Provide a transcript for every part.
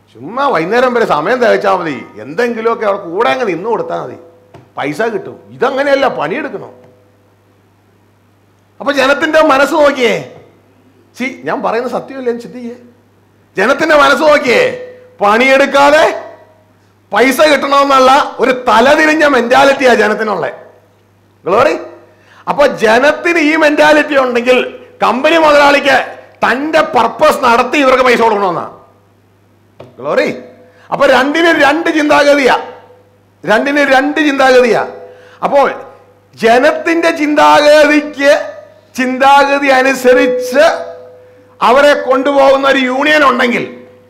ചുമ്മാ വൈകുന്നേരം വരെ സമയം തികച്ചാൽ മതി എന്തെങ്കിലുമൊക്കെ അവിടെ കൂടെ അങ്ങ് നിന്ന് കൊടുത്താൽ മതി പൈസ കിട്ടും ഇതങ്ങനെയല്ല പണിയെടുക്കണം അപ്പൊ ജനത്തിന്റെ മനസ്സ് നോക്കിയേ ചി ഞാൻ പറയുന്ന സത്യമല്ലേ എന്ന് ചിന്തിക്കേ ജനത്തിന്റെ മനസ്സ് നോക്കിയേ പണിയെടുക്കാതെ പൈസ കിട്ടണമെന്നുള്ള ഒരു തലതിരിഞ്ഞ മെന്റാലിറ്റിയാ ജനത്തിനുള്ളത് ഗ്ലോറി അപ്പൊ ജനത്തിന് ഈ മെന്റാലിറ്റി ഉണ്ടെങ്കിൽ കമ്പനി മുതലാളിക്ക് തന്റെ പർപ്പസ് നടത്തി ഇവർക്ക് പൈസ കൊടുക്കണമെന്നാ ഗ്ലോറി അപ്പൊ രണ്ടിന് രണ്ട് ചിന്താഗതിയാ രണ്ടിന് രണ്ട് ചിന്താഗതിയാ അപ്പോൾ ജനത്തിന്റെ ചിന്താഗതിക്ക് ചിന്താഗതി അനുസരിച്ച് അവരെ കൊണ്ടുപോകുന്ന ഒരു യൂണിയൻ ഉണ്ടെങ്കിൽ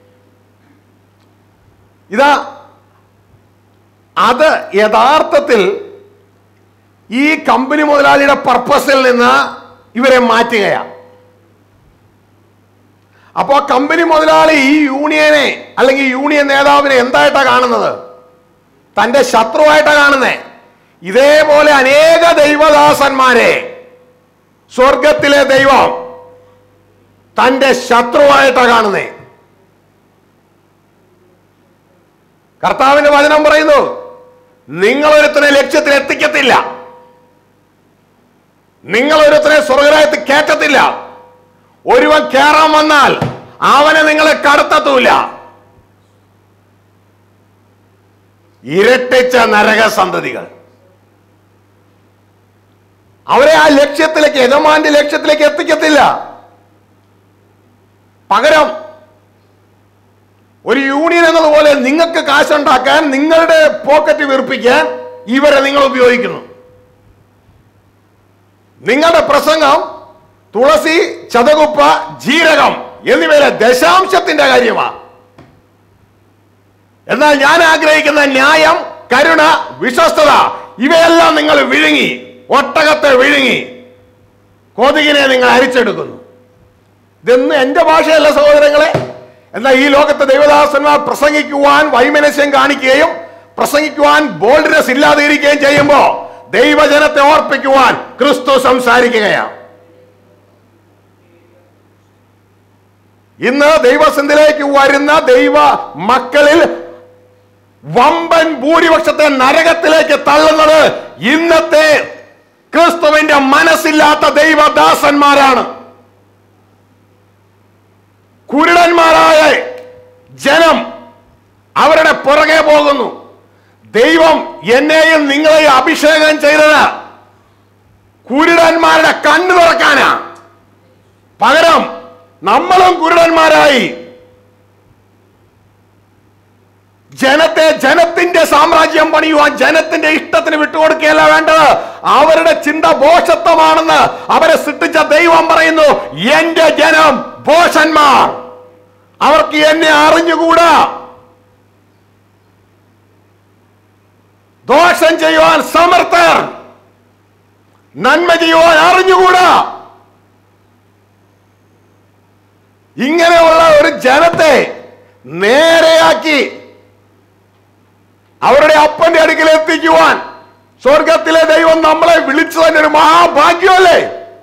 ഇതാ അത് യഥാർത്ഥത്തിൽ ഈ കമ്പനി മുതലാളിയുടെ പർപ്പസിൽ നിന്ന് ഇവരെ മാറ്റുകയാണ് അപ്പോ കമ്പനി മുതലാളി ഈ യൂണിയനെ അല്ലെങ്കിൽ യൂണിയൻ നേതാവിനെ എന്തായിട്ടാ കാണുന്നത് തന്റെ ശത്രുവായിട്ടാ കാണുന്നേ ഇതേപോലെ അനേക ദൈവദാസന്മാരെ സ്വർഗത്തിലെ ദൈവം തന്റെ ശത്രുവായിട്ടാ കാണുന്നേ കർത്താവിന്റെ വചനം പറയുന്നു നിങ്ങൾ ഒരുത്തനെ ലക്ഷ്യത്തിൽ എത്തിക്കത്തില്ല നിങ്ങൾ ഒരുത്തനെ സ്വർഗരായത്തിൽ കയറ്റത്തില്ല ഒരുവൻ കയറാൻ വന്നാൽ അവനെ നിങ്ങളെ കടത്തത്തൂല ഇരട്ടിച്ച നരക സന്തതികൾ അവരെ ആ ലക്ഷ്യത്തിലേക്ക് യജമാന്റെ ലക്ഷ്യത്തിലേക്ക് എത്തിക്കത്തില്ല പകരം ഒരു യൂണിയൻ എന്നതുപോലെ നിങ്ങൾക്ക് കാശുണ്ടാക്കാൻ നിങ്ങളുടെ പോക്കറ്റ് വീർപ്പിക്കാൻ ഇവരെ നിങ്ങൾ ഉപയോഗിക്കുന്നു നിങ്ങളുടെ പ്രസംഗം തുളസി ചതകുപ്പ ജീരകം എന്നിവയിലെ ദശാംശത്തിന്റെ കാര്യമാണ് എന്നാൽ ഞാൻ ആഗ്രഹിക്കുന്ന ന്യായം കരുണ വിശ്വസ്തത ഇവയെല്ലാം നിങ്ങൾ വിഴുങ്ങി ഒട്ടകത്തെ വിഴുങ്ങി കൊതുകിനെ നിങ്ങൾ അരിച്ചെടുക്കുന്നു ഇതൊന്നും എന്റെ ഭാഷയല്ല സഹോദരങ്ങളെ എന്നാൽ ഈ ലോകത്തെ ദൈവദാസന്മാർ പ്രസംഗിക്കുവാൻ വൈമനസ്യം കാണിക്കുകയും പ്രസംഗിക്കുവാൻ ബോൾഡ്നെസ് ഇല്ലാതെ ഇരിക്കുകയും ചെയ്യുമ്പോൾ ദൈവജനത്തെ ഓർപ്പിക്കുവാൻ ക്രിസ്തു സംസാരിക്കുകയാണ് ഇന്ന് ദൈവസന്ധിലേക്ക് വരുന്ന ദൈവ മക്കളിൽ വമ്പൻ ഭൂരിപക്ഷത്തെ നരകത്തിലേക്ക് തള്ളുന്നത് ഇന്നത്തെ ക്രിസ്തുവിന്റെ മനസ്സില്ലാത്ത ദൈവദാസന്മാരാണ് കുരുടന്മാരായ ജനം അവരുടെ പുറകെ പോകുന്നു ദൈവം എന്നെയും നിങ്ങളെയും അഭിഷേകം ചെയ്തത് കുരുടന്മാരുടെ കണ്ണു തുറക്കാനാ പകരം നമ്മളും കുരുടന്മാരായി ജനത്തെ ജനത്തിന്റെ സാമ്രാജ്യം പണിയുവാൻ ജനത്തിന്റെ ഇഷ്ടത്തിന് വിട്ടുകൊടുക്കുകയല്ല വേണ്ടത് അവരുടെ ചിന്ത ഭോഷത്വമാണെന്ന് അവരെ സൃഷ്ടിച്ച ദൈവം പറയുന്നു എന്റെ ജനം ഭോഷന്മാർ അവർക്ക് എന്നെ അറിഞ്ഞുകൂടാ ദോഷം ചെയ്യുവാൻ സമർത്ഥർ നന്മ ചെയ്യുവാൻ അറിഞ്ഞുകൂടാ ഇങ്ങനെയുള്ള ഒരു ജനത്തെ നേരെയാക്കി അവരുടെ അപ്പന്റെ അടുക്കൽ എത്തിക്കുവാൻ സ്വർഗത്തിലെ ദൈവം നമ്മളെ വിളിച്ചു തന്നെ ഒരു മഹാഭാഗ്യമല്ലേ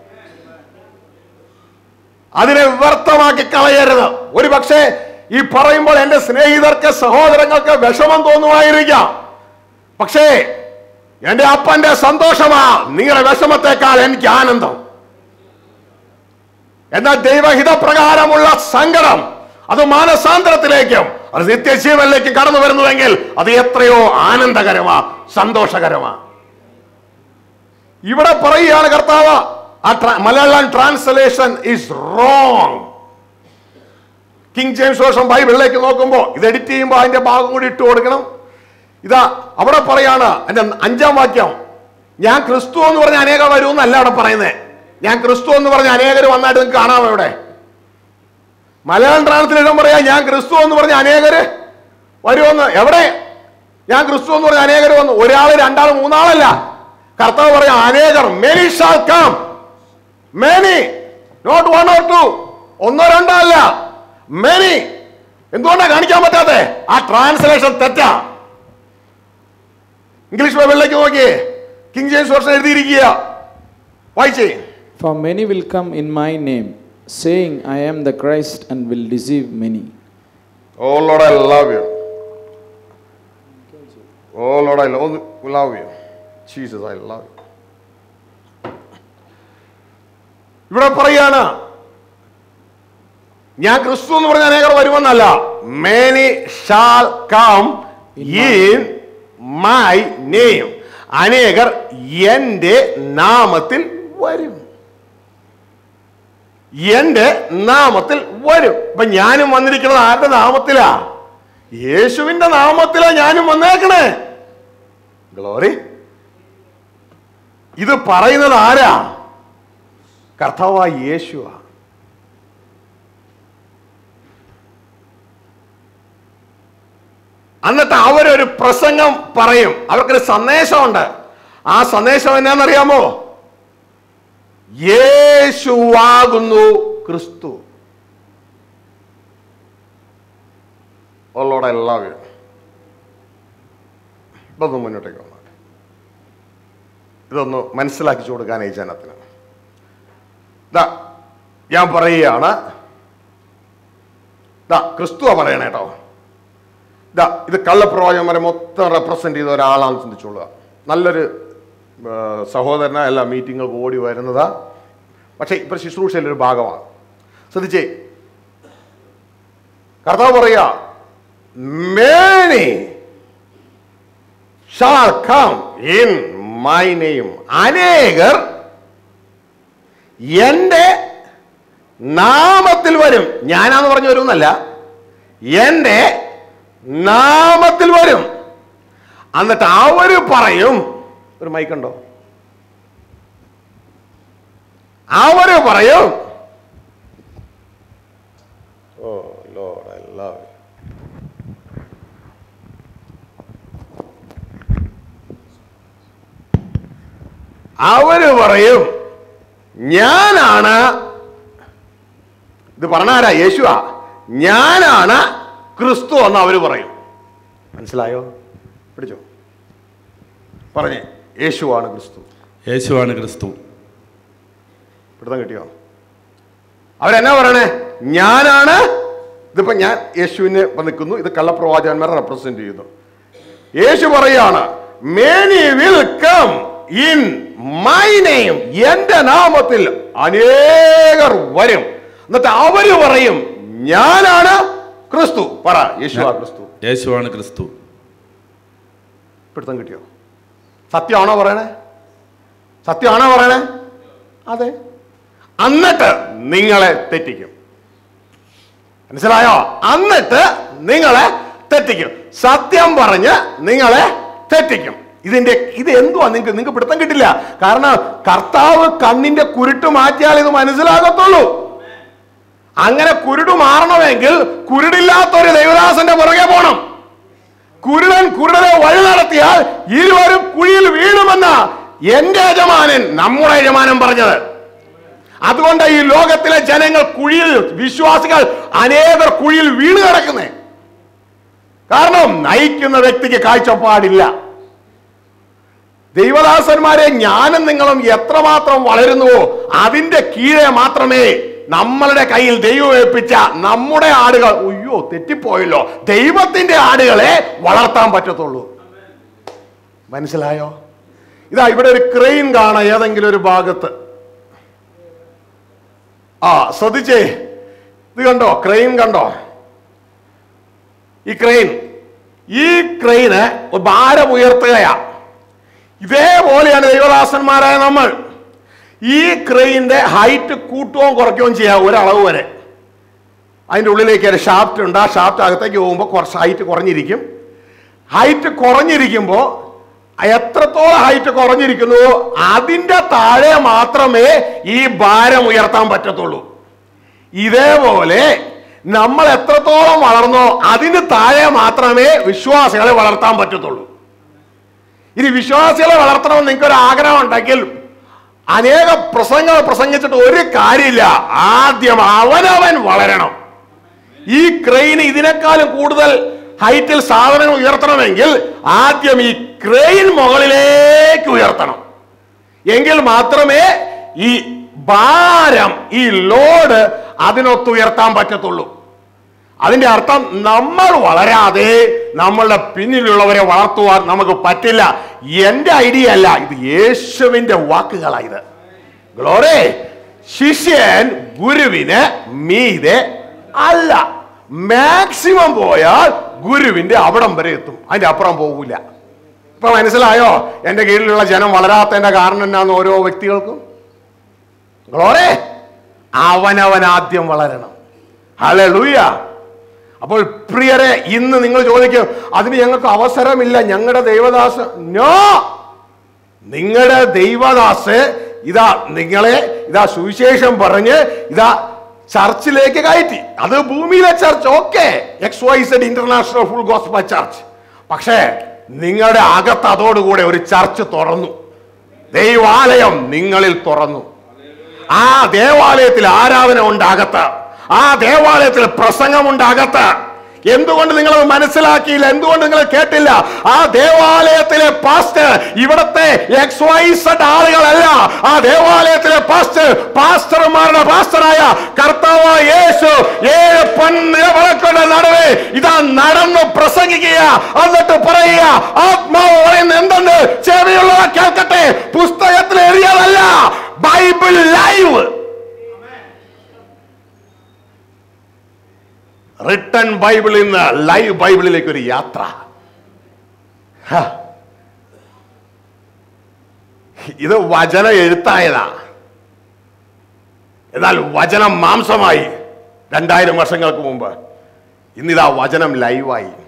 അതിനെ വ്യർത്ഥമാക്കി കളയരുത് ഒരു പക്ഷേ ഈ പറയുമ്പോൾ എന്റെ സ്നേഹിതർക്ക് സഹോദരങ്ങൾക്ക് വിഷമം തോന്നുമായിരിക്കാം പക്ഷേ എന്റെ അപ്പന്റെ സന്തോഷമാ നിങ്ങളുടെ വിഷമത്തെക്കാൾ എനിക്ക് ആനന്ദം എന്നാൽ ദൈവഹിതപ്രകാരമുള്ള സങ്കടം അത് മാനസാന്തരത്തിലേക്കും അത് നിത്യജീവനിലേക്കും കടന്നു വരുന്നുവെങ്കിൽ അത് എത്രയോ ആനന്ദകരമാ സന്തോഷകരമാ ഇവിടെ പറയുകയാണ് കർത്താവ് ആ ട്രാ- Malayalam translation is wrong King James version ബൈബിളിലേക്ക് നോക്കുമ്പോൾ ഇത് എഡിറ്റ് ചെയ്യുമ്പോൾ അതിന്റെ ഭാഗം കൂടി ഇട്ട് കൊടുക്കണം ഇതാ അവിടെ പറയാണ് എന്റെ അഞ്ചാം വാക്യം ഞാൻ ക്രിസ്തു എന്ന് പറഞ്ഞ അനേകം വരുമെന്നല്ല അവിടെ പറയുന്നത് ഞാൻ ക്രിസ്തു എന്ന് പറഞ്ഞ അനേകർ വന്നായിട്ട് നിങ്ങൾക്ക് കാണാമോ ഇവിടെ മലയാളം ട്രാൻസ്ലേഷൻ പറയാ ഞാൻ ക്രിസ്തു എന്ന് പറഞ്ഞ അനേകര് വരുമെന്ന് എവിടെ ഞാൻ ക്രിസ്തു എന്ന് പറഞ്ഞ അനേകർ വന്നു ഒരാള് രണ്ടാൾ മൂന്നാളല്ല കർത്താവ് പറയാം അനേകർ many shall come many not one or two ഒന്നോ രണ്ടോ അല്ല മെനി എന്തുകൊണ്ടാ കാണിക്കാൻ പറ്റാത്തെ ആ ട്രാൻസ്ലേഷൻ തെറ്റാ ഇംഗ്ലീഷ് ബൈബിളിലേക്ക് നോക്കിയേ കിങ് ജെയിംസ് വർഷം എഴുതിയിരിക്കുക വായിച്ചേ For many will come in my name, saying, I am the Christ, and will deceive many. Oh Lord, I love you. Oh Lord, I love, love you. Jesus, I love you. ഇവിടെ പറയാണ് ഞാൻ ക്രിസ്തു എന്ന് പറഞ്ഞ അനേകർ വരുമെന്നല്ല മേനി shall come in my നെയ്യും അനേകർ എന്റെ നാമത്തിൽ വരും എന്റെ നാമത്തിൽ വരും ഇപ്പൊ ഞാനും വന്നിരിക്കുന്നത് ആരുടെ നാമത്തിലാ യേശുവിന്റെ നാമത്തിലാ ഞാനും വന്നേക്കണേ ഗ്ലോറി ഇത് പറയുന്നത് ആരാ കർത്താവായ യേശുവാ എന്നിട്ട് അവരൊരു പ്രസംഗം പറയും അവർക്കൊരു സന്ദേശമുണ്ട് ആ സന്ദേശം എന്നാന്നറിയാമോ യേശുവാകുന്നു ക്രിസ്തു ഉള്ളോടെ എല്ലാവരും ഇതൊന്ന് മുന്നോട്ടേക്ക് വന്നാൽ ഇതൊന്ന് മനസ്സിലാക്കിച്ചു കൊടുക്കാൻ ഈ ജനത്തിന് ദാ ഞാൻ പറയുകയാണ് ദാ ക്രിസ്തുവ പറയണേ കേട്ടോ ദാ ഇത് കള്ളപ്രവാചകന്മാരെ മൊത്തം റെപ്രസെന്റ് ചെയ്ത ഒരാളാണെന്ന് ചിന്തിച്ചോളുക നല്ലൊരു ആ, സഹോദരന എല്ലാ മീറ്റിങ്ങുകൾക്ക് ഓടി വരുന്നതാ പക്ഷേ ഇപ്പൊ ശുശ്രൂഷയിലെ ഒരു ഭാഗമാണ് ശ്രദ്ധിച്ചേ കർത്താവ് പറയുക മേനി ഷാൾ കം ഇൻ മൈ നെയ്യും അനേകർ എൻ്റെ നാമത്തിൽ വരും ഞാനാന്ന് പറഞ്ഞു വരുമെന്നല്ല എൻ്റെ നാമത്തിൽ വരും എന്നിട്ട് അവര് പറയും ഒരു മൈക്കുണ്ടോ അവര് പറയും ഓ ലോഡ് ഐ ലവ് അവര് പറയും ഞാനാണ് ഇത് പറഞ്ഞാരാ യേശുവാ ഞാനാണ് ക്രിസ്തു എന്ന് അവര് പറയും മനസ്സിലായോ പിടിച്ചോ പറഞ്ഞേ യേശുവാണ് ക്രിസ്തു യേശുവാണ് ക്രിസ്തു പിടുത്തം കിട്ടിയോ അവരെന്നാ പറയണേ ഞാനാണ് ഇതിപ്പോ ഞാൻ യേശുവിനെ ഇപ്പൊ നിൽക്കുന്നു ഇത് കള്ളപ്രവാചകന്മാരെ റെപ്രസെന്റ് ചെയ്യുന്നു യേശു പറയാണ് മേനി വിൽ കം ഇൻ മൈ നെയ്യും എന്റെ നാമത്തിൽ അനേകർ വരും എന്നിട്ട് അവര് പറയും ഞാനാണ് ക്രിസ്തു പറ യേശുവാ ക്രിസ്തു യേശുവാണ് ക്രിസ്തു പിടുത്തം കിട്ടിയോ സത്യമാണോ പറയണേ സത്യമാണോ പറയണേ അതെ എന്നിട്ട് നിങ്ങളെ തെറ്റിക്കും മനസ്സിലായോ എന്നിട്ട് നിങ്ങളെ തെറ്റിക്കും സത്യം പറഞ്ഞ് നിങ്ങളെ തെറ്റിക്കും ഇതിന്റെ ഇത് എന്തുവാ നിങ്ങൾക്ക് നിങ്ങൾക്ക് പിടുത്തം കിട്ടില്ല കാരണം കർത്താവ് കണ്ണിന്റെ കുരുട്ട് മാറ്റിയാൽ ഇത് മനസ്സിലാകത്തുള്ളൂ അങ്ങനെ കുരുട് മാറണമെങ്കിൽ കുരുടില്ലാത്ത ഒരു ദൈവദാസന്റെ പുറകെ പോണം കുരുടൻ കുരുടനെ വഴി നടത്തിയാൽ ഇരുവരും കുഴിയിൽ വീഴുമെന്ന എന്റെ യജമാനൻ നമ്മുടെ യജമാനൻ പറഞ്ഞത് അതുകൊണ്ട് ഈ ലോകത്തിലെ ജനങ്ങൾ കുഴിയിൽ വിശ്വാസികൾ അനേകർ കുഴിയിൽ വീണ് കിടക്കുന്നേ കാരണം നയിക്കുന്ന വ്യക്തിക്ക് കാഴ്ചപ്പാടില്ല ദൈവദാസന്മാരെ ഞാനും നിങ്ങളും എത്രമാത്രം വളരുന്നുവോ അതിന്റെ കീഴെ മാത്രമേ നമ്മളുടെ കയ്യിൽ ദൈവം ഏൽപ്പിച്ച നമ്മുടെ ആടുകൾ അയ്യോ തെറ്റിപ്പോയല്ലോ ദൈവത്തിന്റെ ആടുകളെ വളർത്താൻ പറ്റത്തുള്ളൂ മനസ്സിലായോ ഇതാ ഇവിടെ ഒരു ക്രെയിൻ കാണാം ഏതെങ്കിലും ഒരു ഭാഗത്ത് ആ ശ്രദ്ധിച്ചേ ഇത് കണ്ടോ ക്രെയിൻ കണ്ടോ ഈ ക്രെയിൻ ഈ ക്രെയിന് ഒരു ഭാരം ഉയർത്തുകയാ ഇതേപോലെയാണ് ദൈവദാസന്മാരായ നമ്മൾ ഈ ക്രെയിൻ്റെ ഹൈറ്റ് കൂട്ടുകയും കുറയ്ക്കുകയും ചെയ്യാം ഒരളവ് വരെ അതിൻ്റെ ഉള്ളിലേക്ക് ഒരു ഷാഫ്റ്റ് ഉണ്ട് ആ ഷാഫ്റ്റ് അകത്തേക്ക് പോകുമ്പോൾ കുറച്ച് ഹൈറ്റ് കുറഞ്ഞിരിക്കും ഹൈറ്റ് കുറഞ്ഞിരിക്കുമ്പോൾ എത്രത്തോളം ഹൈറ്റ് കുറഞ്ഞിരിക്കുന്നുവോ അതിൻ്റെ താഴെ മാത്രമേ ഈ ഭാരം ഉയർത്താൻ പറ്റത്തുള്ളൂ ഇതേപോലെ നമ്മൾ എത്രത്തോളം വളർന്നോ അതിന് താഴെ മാത്രമേ വിശ്വാസികളെ വളർത്താൻ പറ്റത്തുള്ളൂ ഇനി വിശ്വാസികളെ വളർത്തണമെന്ന് നിങ്ങൾക്ക് ഒരു ആഗ്രഹം ഉണ്ടെങ്കിൽ അനേക പ്രസംഗങ്ങൾ പ്രസംഗിച്ചിട്ട് ഒരു കാര്യമില്ല ആദ്യം അവനവൻ വളരണം ഈ ക്രെയിൻ ഇതിനേക്കാളും കൂടുതൽ ഹൈറ്റിൽ സാധനങ്ങൾ ഉയർത്തണമെങ്കിൽ ആദ്യം ഈ ക്രെയിൻ മുകളിലേക്ക് ഉയർത്തണം എങ്കിൽ മാത്രമേ ഈ ഭാരം ഈ ലോഡ് അതിനൊത്ത് ഉയർത്താൻ പറ്റത്തുള്ളൂ അതിന്റെ അർത്ഥം നമ്മൾ വളരാതെ നമ്മളുടെ പിന്നിലുള്ളവരെ വളർത്തുവാൻ നമുക്ക് പറ്റില്ല എന്റെ ഐഡിയ അല്ല ഇത് യേശുവിന്റെ വാക്കുകളായത് ഗ്ലോറേ ശിഷ്യൻ ഗുരുവിന് മീതെ അല്ല മാക്സിമം പോയാൽ ഗുരുവിന്റെ അവിടം വരെ എത്തും അതിന്റെ അപ്പുറം പോകൂല ഇപ്പൊ മനസ്സിലായോ എന്റെ കീഴിലുള്ള ജനം വളരാത്തതിന്റെ കാരണം എന്നാന്ന് ഓരോ വ്യക്തികൾക്കും ഗ്ലോറേ അവനവൻ ആദ്യം വളരണം ഹലേ ലൂയ അപ്പോൾ പ്രിയരെ ഇന്ന് നിങ്ങൾ ചോദിക്കും അതിന് ഞങ്ങൾക്ക് അവസരമില്ല ഞങ്ങളുടെ ദൈവദാസ് നോ നിങ്ങളുടെ ദൈവദാസ് ഇതാ നിങ്ങളെ ഇതാ സുവിശേഷം പറഞ്ഞ് ഇതാ ചർച്ചിലേക്ക് കയറ്റി അത് ഭൂമിയിലെ church okay X Y Z international full gospel church പക്ഷേ നിങ്ങളുടെ അകത്ത് അതോടുകൂടെ ഒരു ചർച്ച് തുറന്നു ദൈവാലയം നിങ്ങളിൽ തുറന്നു ആ ദേവാലയത്തിൽ ആരാധന ഉണ്ടാകത്ത് ആ ദേവാലയത്തിൽ പ്രസംഗമുണ്ടാകത്ത് എന്തുകൊണ്ട് നിങ്ങൾ അത് മനസ്സിലാക്കിയില്ല എന്തുകൊണ്ട് നിങ്ങൾ കേട്ടില്ല ആ ദേവാലയത്തിലെ പാസ്റ്റർ ഇവിടത്തെ എക്സ് വൈ സെഡ് ആളുകളല്ല ആ ദേവാലയത്തിലെ പാസ്റ്റർ പാസ്റ്റർമാരുടെ പാസ്റ്ററായ കർത്താവ് യേശു ഏഴ് പൊന്നിലവിളക്കളുടെ നടുവേ ഇതാ നടന്നു പ്രസംഗിക്കുക എന്നിട്ട് പറയുക ആത്മാവ് പറയുന്ന എന്തുണ്ട് ചെവിയുള്ളവ കേൾക്കട്ടെ പുസ്തകത്തിൽ എഴുതിയതല്ല ബൈബിൾ ലൈവ് റിട്ടൺ ബൈബിളിൽ നിന്ന് ലൈവ് ബൈബിളിലേക്ക് ഒരു യാത്ര ഹ. ഇത് വചന എഴുത്തായതാ എന്നാൽ വചനം മാംസമായി രണ്ടായിരം വർഷങ്ങൾക്ക് മുമ്പ് ഇന്നിതാ വചനം ലൈവായി